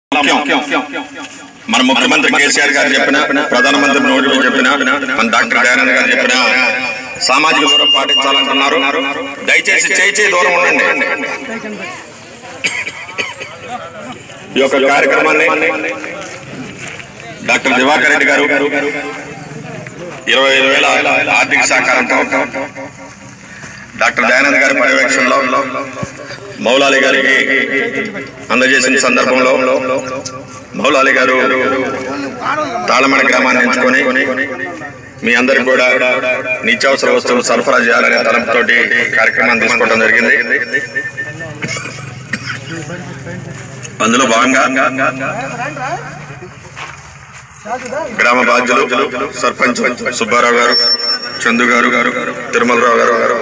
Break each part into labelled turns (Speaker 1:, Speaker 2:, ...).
Speaker 1: ముఖ్యం మన ముఖ్యమంత్రి కేసీఆర్ గారు చెప్పిన ప్రధానమంత్రి మోడీ గారు చెప్పిన మన డాక్టర్ దయానంద్ గారు చెప్పిన సామాజిక దూరం పాటించాలంటున్నారు దయచేసి చేయి చేయి దూరం ఉండండి ఈ యొక్క కార్యక్రమాన్ని డాక్టర్ దివాకర్ రెడ్డి గారు ఇరవై ఐదు వేల ఆర్థిక సహకారంతో డాక్టర్ దయానంద్ గారి పర్యవేక్షణలో మౌలాలి గారికి అందజేసిన సందర్భంలో మౌలాలి గారు తాళమణ గ్రామాన్ని ఎంచుకొని మీ అందరికి కూడా నిత్యావసర వస్తువులు సరఫరా చేయాలనే తలంపుతోటి కార్యక్రమాన్ని తీసుకోవడం జరిగింది అందులో భాగంగా గ్రామ బాధ్యులు సర్పంచ్ సుబ్బారావు గారు చందు గారు గారు తిరుమలరావు గారు గారు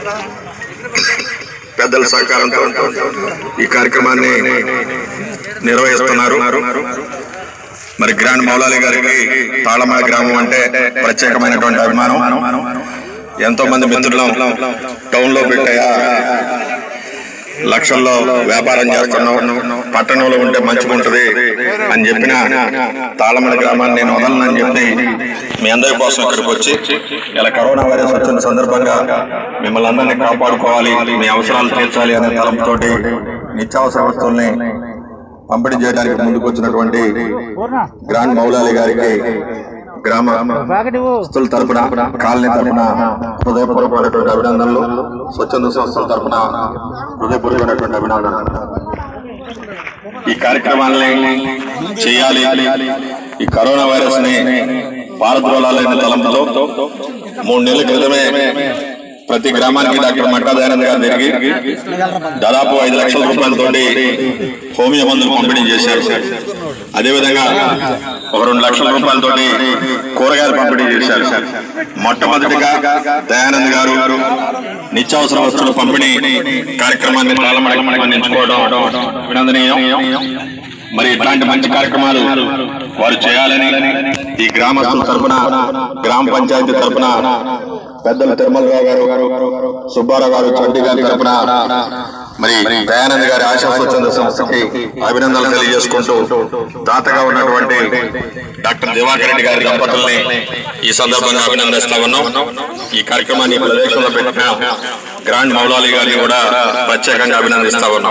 Speaker 1: పెద్దల సహకారంతో ఈ కార్యక్రమాన్ని నిర్వహిస్తున్నారు మరి గ్రాండ్ మౌలాలి గారికి తాళమాల గ్రామం అంటే ప్రత్యేకమైనటువంటి అభిమానం ఎంతో మంది మిత్రులు టౌన్ లో పెట్టాయా లక్షల్లో వ్యాపారం చేస్తున్నాం పట్టణంలో ఉంటే మంచిగా ఉంటది అని చెప్పిన తాళమల గ్రామాన్ని నేను వదలనని చెప్పి మీ అందరి కోసం ఇక్కడికి వచ్చి ఇలా కరోనా వైరస్ వచ్చిన సందర్భంగా మిమ్మల్ని అందరినీ కాపాడుకోవాలి మీ అవసరాలు తీర్చాలి అనే తలంపుతోటి నిత్యావసర వస్తువుల్ని పంపిణీ చేయడానికి ముందుకు వచ్చినటువంటి గ్రాండ్ మౌలాలి గారికి గ్రామ సంస్థల తరపున కాలనీ తరపున హృదయపూర్వకమైనటువంటి అభినందనలు స్వచ్ఛంద సంస్థల తరపున హృదయపూర్వకమైనటువంటి అభినందనలు ఈ కార్యక్రమాలని చేయాలి ఈ కరోనా వైరస్ ని పారద్రోలాలైన తలంపుతో మూడు నెలల క్రితమే ప్రతి గ్రామానికి డాక్టర్ మట్టా దయానంద్ గారు తిరిగి దాదాపు ఐదు లక్షల రూపాయలతోటి హోమియో మందులు పంపిణీ చేశారు అదేవిధంగా ఒక రెండు లక్షల రూపాయలతోటి కూరగాయలు పంపిణీ చేశారు మొట్టమొదటిగా దయానంద్ గారు నిత్యావసర వస్తువుల పంపిణీ కార్యక్రమాన్ని ప్రారంభించుకోవడం అభినందనీయం మరి ఇట్లాంటి మంచి కార్యక్రమాలు వారు చేయాలని ఈ గ్రామస్తుల తరపున గ్రామ పంచాయతీ తరపున పెద్దలు తిరుమలరావు గారు సుబ్బారావు గారు చంటి గారి తరపున మరి దయానంద్ గారి ఆశా స్వచ్ఛంద సంస్థకి అభినందనలు తెలియజేసుకుంటూ దాతగా ఉన్నటువంటి డాక్టర్ దివాకర్ రెడ్డి గారి దంపతుల్ని ఈ సందర్భంగా అభినందిస్తా ఉన్నాం ఈ కార్యక్రమాన్ని ఈ ప్రదేశంలో పెట్టిన గ్రాండ్ మౌలాలి గారిని కూడా ప్రత్యేకంగా అభినందిస్తా ఉన్నాం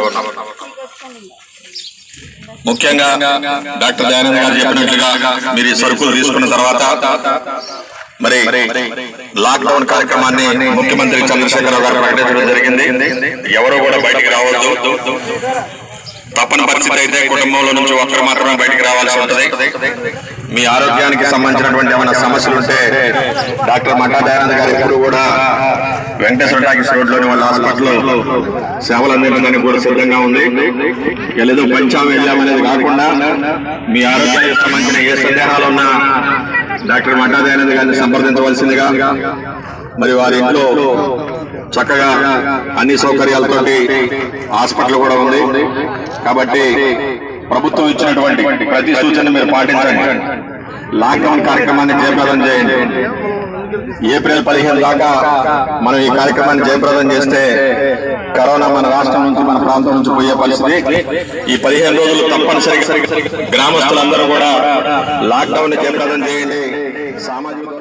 Speaker 1: ముఖ్యంగా డాక్టర్ దయానంద్ గారు చెప్పినట్లుగా మీరు ఈ సరుకులు తీసుకున్న తర్వాత మరి లాక్డౌన్ కార్యక్రమాన్ని ముఖ్యమంత్రి చంద్రశేఖరరావు గారు ప్రకటించడం జరిగింది ఎవరు కూడా బయటికి రావద్దు తప్పని పరిస్థితి అయితే కుటుంబంలో నుంచి ఒక్కరు మాత్రమే బయటికి రావాల్సి ఉంటుంది మీ ఆరోగ్యానికి సంబంధించినటువంటి ఏమైనా సమస్యలు ఉంటే డాక్టర్ మట్టా దయానంద్ గారు ఎప్పుడు కూడా వెంకటేశ్వర టాకీస్ రోడ్ లోని వాళ్ళ హాస్పిటల్లో సేవలు అందించడానికి కూడా సిద్ధంగా ఉంది ఏదో పంచాం వెళ్ళామనేది కాకుండా మీ ఆరోగ్యానికి సంబంధించిన ఏ సందేహాలు ఉన్నా డాక్టర్ మట్టా దయానంద్ గారిని సంప్రదించవలసిందిగా మరి వారి ఇంట్లో చక్కగా అన్ని సౌకర్యాలతోటి హాస్పిటల్ కూడా ఉంది కాబట్టి ప్రభుత్వం ఇచ్చినటువంటి ప్రతి సూచన మీరు పాటించండి లాక్డౌన్ కార్యక్రమాన్ని జయప్రదం చేయండి ఏప్రిల్ పదిహేను దాకా మనం ఈ కార్యక్రమాన్ని జయప్రదం చేస్తే కరోనా మన రాష్ట్రం నుంచి మన ప్రాంతం నుంచి పోయే పరిస్థితి ఈ పదిహేను రోజులు తప్పనిసరిగా గ్రామస్తులందరూ కూడా లాక్డౌన్ జయప్రదం చేయండి సామాజిక